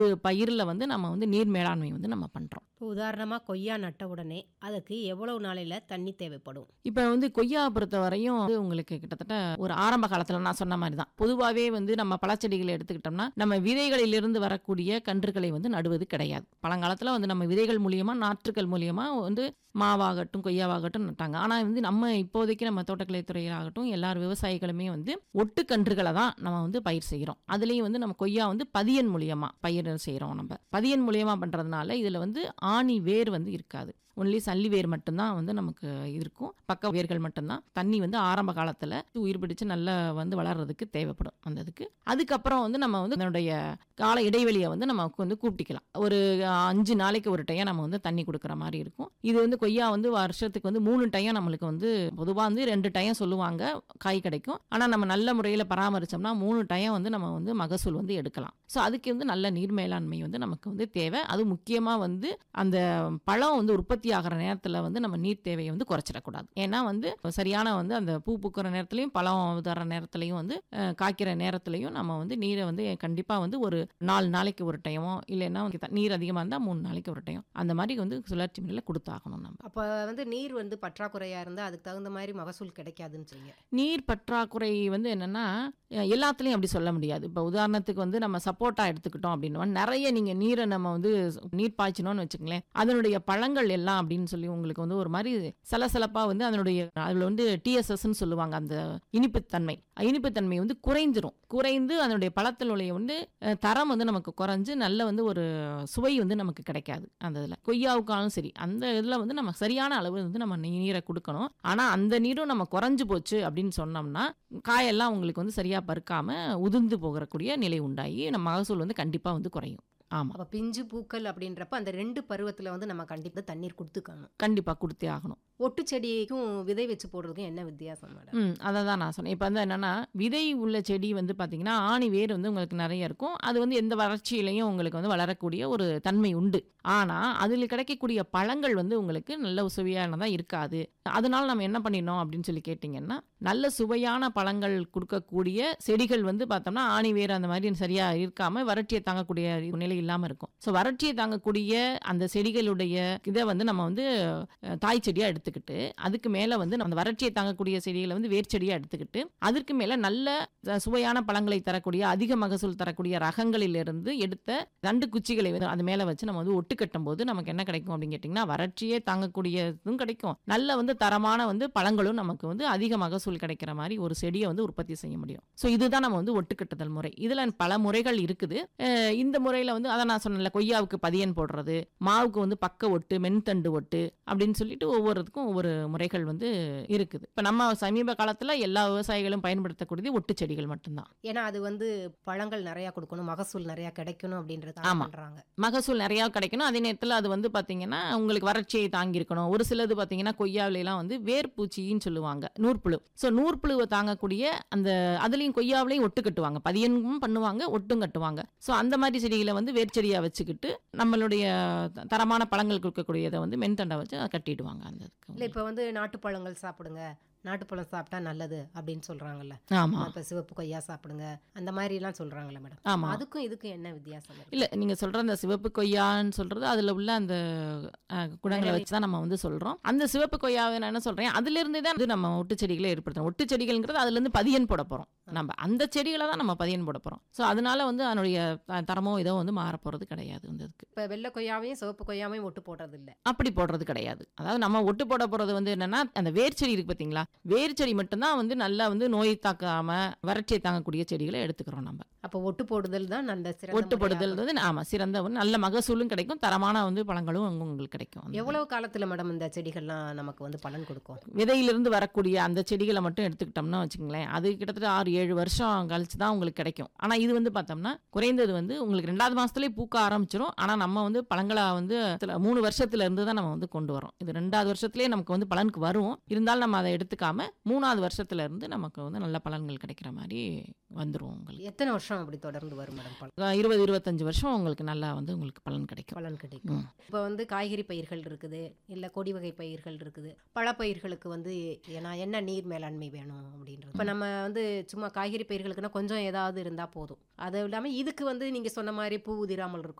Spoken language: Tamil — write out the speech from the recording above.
பயிரில் வந்து நம்ம வந்து நீர் மேலாண்மை வந்து நம்ம பண்ணுறோம் இப்போ உதாரணமாக கொய்யா நட்ட உடனே அதுக்கு எவ்வளவு நாளையில் தண்ணி தேவைப்படும் இப்போ வந்து கொய்யா பொறுத்த வரையும் வந்து உங்களுக்கு கிட்டத்தட்ட ஒரு ஆரம்ப காலத்தில் நான் சொன்ன மாதிரி தான் பொதுவாகவே வந்து நம்ம பழச்செடிகளை எடுத்துக்கிட்டோம்னா நம்ம விதைகளிலிருந்து வரக்கூடிய கன்றுகளை வந்து நடுவது கிடையாது பழங்காலத்தில் வந்து நம்ம விதைகள் மூலியமா நாற்றுக்கள் மூலியமா வந்து மாவாகட்டும் கொய்யாவாகட்டும் நட்டாங்க ஆனால் வந்து நம்ம இப்போதைக்கு நம்ம தோட்டக்கலை துறையிலாகட்டும் எல்லார் விவசாயிகளுமே வந்து ஒட்டு கன்றுகளை தான் நம்ம வந்து பயிர் செய்கிறோம் அதுலேயும் வந்து நம்ம கொய்யா வந்து பதியன் மூலியமா பயிர் செய்கிறோம் நம்ம பதியன் மூலியமா பண்ணுறதுனால இதில் வந்து ஆணி வேர் வந்து இருக்காது ஒன்லி சல்லி வேர் மட்டும்தான் வந்து நமக்கு இருக்கும் பக்க வேர்கள் மட்டும்தான் தண்ணி வந்து ஆரம்ப காலத்தில் உயிர் பிடிச்சு நல்லா வந்து வளர்றதுக்கு தேவைப்படும் அந்த இதுக்கு அதுக்கப்புறம் வந்து நம்ம வந்து அதனுடைய கால இடைவெளியை வந்து நமக்கு வந்து கூப்பிட்டிக்கலாம் ஒரு அஞ்சு நாளைக்கு ஒரு டைம் நம்ம வந்து தண்ணி கொடுக்குற மாதிரி இருக்கும் இது வந்து கொய்யா வந்து வருஷத்துக்கு வந்து மூணு டைம் நம்மளுக்கு வந்து பொதுவாக வந்து ரெண்டு டைம் சொல்லுவாங்க காய் கிடைக்கும் ஆனால் நம்ம நல்ல முறையில் பராமரிச்சோம்னா மூணு டைம் வந்து நம்ம வந்து மகசூல் வந்து எடுக்கலாம் ஸோ அதுக்கு வந்து நல்ல நீர் மேலாண்மை வந்து நமக்கு வந்து தேவை அது முக்கியமாக வந்து அந்த பழம் வந்து உற்பத்தி ஆகிற நேரத்தில் வந்து நம்ம நீர் தேவையை வந்து குறைச்சிடக்கூடாது ஏன்னா வந்து சரியான வந்து அந்த பூ பூக்கிற நேரத்துலையும் பழம் தர நேரத்துலையும் வந்து அஹ், காய்க்கிற நேரத்துலையும் நம்ம வந்து நீரை வந்து கண்டிப்பாக வந்து ஒரு நாலு நாளைக்கு ஒரு டைமோ இல்லைன்னா வந்து த- நீர் அதிகமாக இருந்தால் மூணு நாளைக்கு ஒரு டைம் அந்த மாதிரி வந்து சுழற்சி முறையில் கொடுத்தாகணும் நம்ம அப்போ வந்து நீர் வந்து பற்றாக்குறையாக இருந்தால் அதுக்கு தகுந்த மாதிரி மகசூல் கிடைக்காதுன்னு சொல்லுங்க நீர் பற்றாக்குறை வந்து என்னன்னா அஹ், எல்லாத்துலயும் அப்படி சொல்ல முடியாது இப்போ உதாரணத்துக்கு வந்து நம்ம சப்போட்டா எடுத்துக்கிட்டோம் அப்படின்னா நிறைய நீங்க நீரை நம்ம வந்து நீர் பாய்ச்சணும்னு வச்சுங்களேன் அதனுடைய பழங்கள் எல்லாம் அப்படின்னு சொல்லி உங்களுக்கு வந்து ஒரு மாதிரி சலசலப்பா வந்து அதனுடைய அதுல வந்து டிஎஸ்எஸ்ன்னு சொல்லுவாங்க அந்த இனிப்புத்தன்மை இனிப்புத்தன்மை வந்து குறைஞ்சிரும் குறைந்து அதனுடைய பழத்தினுடைய வந்து அஹ், தரம் வந்து நமக்கு குறைஞ்சு நல்ல வந்து ஒரு சுவை வந்து நமக்கு கிடைக்காது அந்த இதில் கொய்யாவுக்காலும் சரி அந்த இதில் வந்து நம்ம சரியான அளவு வந்து நம்ம நீ- நீரை கொடுக்கணும் ஆனால் அந்த நீரும் நம்ம குறைஞ்சு போச்சு அப்படின்னு சொன்னோம்னா காயெல்லாம் உங்களுக்கு வந்து சரியாக பருக்காம உதிர்ந்து போகக்கூடிய நிலை உண்டாகி நம்ம மகசூல் வந்து கண்டிப்பாக வந்து குறையும் ஆமாம் அப்போ பிஞ்சு பூக்கள் அப்படின்றப்ப அந்த ரெண்டு பருவத்தில் வந்து நம்ம கண்டிப்பாக தண்ணீர் கொடுத்துக்கணும் கண்டிப்பாக கொடுத்தே ஆகணும் ஒட்டு செடிக்கும் விதை வச்சு போடுறதுக்கும் என்ன வித்தியாசம் மேடம் ம் அதை தான் நான் சொன்னேன் இப்போ வந்து என்னன்னா விதை உள்ள செடி வந்து பார்த்தீங்கன்னா ஆணி வேர் வந்து உங்களுக்கு நிறைய இருக்கும் அது வந்து எந்த வறட்சியிலையும் உங்களுக்கு வந்து வளரக்கூடிய ஒரு தன்மை உண்டு ஆனால் அதில் கிடைக்கக்கூடிய பழங்கள் வந்து உங்களுக்கு நல்ல சுவையானதாக இருக்காது அதனால நம்ம என்ன பண்ணிடணும் அப்படின்னு சொல்லி கேட்டிங்கன்னா நல்ல சுவையான பழங்கள் கொடுக்கக்கூடிய செடிகள் வந்து பார்த்தோம்னா ஆணி வேர் அந்த மாதிரி சரியா இருக்காம வறட்சியை தாங்கக்கூடிய நிலை இல்லாமல் இருக்கும் ஸோ வறட்சியை தாங்கக்கூடிய அந்த செடிகளுடைய இதை வந்து நம்ம வந்து அஹ், தாய் செடியா எடுத்துக்கிட்டு அதுக்கு மேல வந்து நம்ம அந்த வறட்சியை தாங்கக்கூடிய செடிகளை வந்து வேர் செடியா எடுத்துக்கிட்டு அதற்கு மேல நல்ல அஹ், சுவையான பழங்களை தரக்கூடிய அதிக மகசூல் தரக்கூடிய ரகங்களிலிருந்து எடுத்த தண்டு குச்சிகளை வந்து அது மேல வச்சு நம்ம வந்து ஒட்டு கட்டும் போது நமக்கு என்ன கிடைக்கும் அப்படின்னு கேட்டிங்கன்னா வறட்சியே தாங்கக்கூடியதும் கிடைக்கும் நல்ல வந்து தரமான வந்து பழங்களும் நமக்கு வந்து அதிக மகசூல் கிடைக்கிற மாதிரி ஒரு செடியை வந்து உற்பத்தி செய்ய முடியும் ஸோ இதுதான் நம்ம வந்து ஒட்டு கட்டுதல் முறை இதுல பல முறைகள் இருக்குது அஹ், இந்த முறையில வந்து அதை நான் சொன்னேன்ல கொய்யாவுக்கு பதியன் போடுறது மாவுக்கு வந்து பக்க ஒட்டு மென்தண்டு ஒட்டு அப்படின்னு சொல்லிட்டு ஒவ்வொருத்துக்கும் ஒவ்வொரு முறைகள் வந்து இருக்குது இப்போ நம்ம சமீப காலத்துல எல்லா விவசாயிகளும் பயன்படுத்தக்கூடியது ஒட்டு செடிகள் மட்டும்தான் ஏன்னா அது வந்து பழங்கள் நிறையா கொடுக்கணும் மகசூல் நிறையா கிடைக்கணும் அப்படின்றத ஆமா. பண்றாங்க மகசூல் நிறையா கிடைக்கணும் அதே நேரத்தில் அது வந்து பார்த்தீங்கன்னா உங்களுக்கு வறட்சியை தாங்கியிருக்கணும் ஒரு சிலது பார்த்தீங்கன்னா கொய்யாவிலாம் வந்து வேர்பூச்சின்னு சொல்லுவாங்க நூற்புழு ஸோ நூற்புழுவை தாங்கக்கூடிய அந்த அதுலேயும் கொய்யாவிலையும் ஒட்டு கட்டுவாங்க பதியனும் பண்ணுவாங்க ஒட்டும் கட்டுவாங்க ஸோ அந்த மாதிரி செடிகளை வந்து வேர்ச்செடியாக வச்சுக்கிட்டு நம்மளுடைய த- தரமான பழங்கள் கொடுக்கக்கூடியதை வந்து மென்தண்டை வச்சு அதை கட்டிடுவாங்க அந்த இதுக்கு. இல்லை இப்போ வந்து நாட்டுப்பழங்கள் சாப்பிடுங்க நாட்டுப்பழம் சாப்பிட்டா நல்லது அப்படின்னு சொல்றாங்கல்ல ஆமா இப்போ சிவப்பு கொய்யா சாப்பிடுங்க அந்த மாதிரி எல்லாம் சொல்றாங்கல்ல மேடம் ஆமா அதுக்கும் இதுக்கும் என்ன வித்தியாசம் இருக்கு? இல்ல நீங்க சொல்ற அந்த சிவப்பு கொய்யான்னு சொல்றது அதுல உள்ள அந்த அஹ், குணங்களை வச்சு தான் நம்ம வந்து சொல்றோம் அந்த சிவப்பு கொய்யாவை நான் என்ன சொல்றேன் அதுல இருந்து தான் வந்து நம்ம ஒட்டு செடிகளை ஏற்படுத்தணும் ஒட்டு செடிகள்ங்கிறது அதுல இருந்து பதியன் போட போறோம் நம்ம அந்த செடிகளை தான் நம்ம பதியன் போட போறோம் ஸோ அதனால வந்து அதனுடைய த- தரமோ இதோ வந்து மாற போறது கிடையாது இந்த இதுக்கு இப்போ வெள்ளை கொய்யாவையும் சிவப்பு கொய்யாவையும் ஒட்டு போடுறது இல்ல அப்படி போடுறது கிடையாது அதாவது நம்ம ஒட்டு போட போறது வந்து என்னன்னா அந்த வேர் செடி இருக்கு பாத்தீங்களா வேர் செடி மட்டும்தான் வந்து நல்லா வந்து நோய் தாக்காம வறட்சியை தாங்கக்கூடிய செடிகளை எடுத்துக்கிறோம் நம்ம அப்போ ஒட்டு போடுதல் தான் நல்ல சிறந்த ஒட்டு போடுதல் முறையா வந்து ஆமா சிறந்த ஒரு நல்ல மகசூலும் கிடைக்கும் தரமான வந்து பழங்களும் உங்க- உங்களுக்கு கிடைக்கும் இருக்கும். எவ்வளவு காலத்துல மேடம் இந்த செடிகள்லாம் நமக்கு வந்து பலன் கொடுக்கும் விதையிலிருந்து வரக்கூடிய அந்த செடிகளை மட்டும் எடுத்துக்கிட்டோம்னா வச்சுங்களேன் அது கிட்டத்தட்ட ஆறு ஏழு வருஷம் கழிச்சு தான் உங்களுக்கு கிடைக்கும் ஆனா இது வந்து பார்த்தோம்னா குறைந்தது வந்து உங்களுக்கு ரெண்டாவது மாசத்துலயே பூக்க ஆரம்பிச்சிரும் ஆனா நம்ம வந்து பழங்களா வந்து சில மூணு வருஷத்துல இருந்து தான் நம்ம வந்து கொண்டு வரோம் இது ரெண்டாவது வருஷத்துலயே நமக்கு வந்து பலனுக்கு வரும் இருந்தாலும் நம்ம அதை எடுத்துக்காம மூணாவது வருஷத்துல இருந்து நமக்கு வந்து நல்ல பலன்கள் கிடைக்கிற மாதிரி வந்துரும் உங்களுக்கு எத்தனை வருஷம் அப்படி தொடர்ந்து வரும் மேடம் பலன் அஹ் இருபது இருபத்தஞ்சு வருஷம் உங்களுக்கு நல்லா வந்து உங்களுக்கு பலன் கிடைக்கும் பலன் கிடைக்கும் ம். இப்போ வந்து காய்கறி பயிர்கள் இருக்குது இல்லை கொடி வகை பயிர்கள் இருக்குது பழப்பயிர்களுக்கு வந்து ஏன்னா என்ன நீர் மேலாண்மை வேணும் அப்படின்றது இப்போ நம்ம வந்து சும்மா காய்கறி பயிர்களுக்குன்னா கொஞ்சம் ஏதாவது இருந்தால் போதும் அது இல்லாமல் இதுக்கு வந்து நீங்கள் சொன்ன மாதிரி பூ உதிராமல் இருக்கும்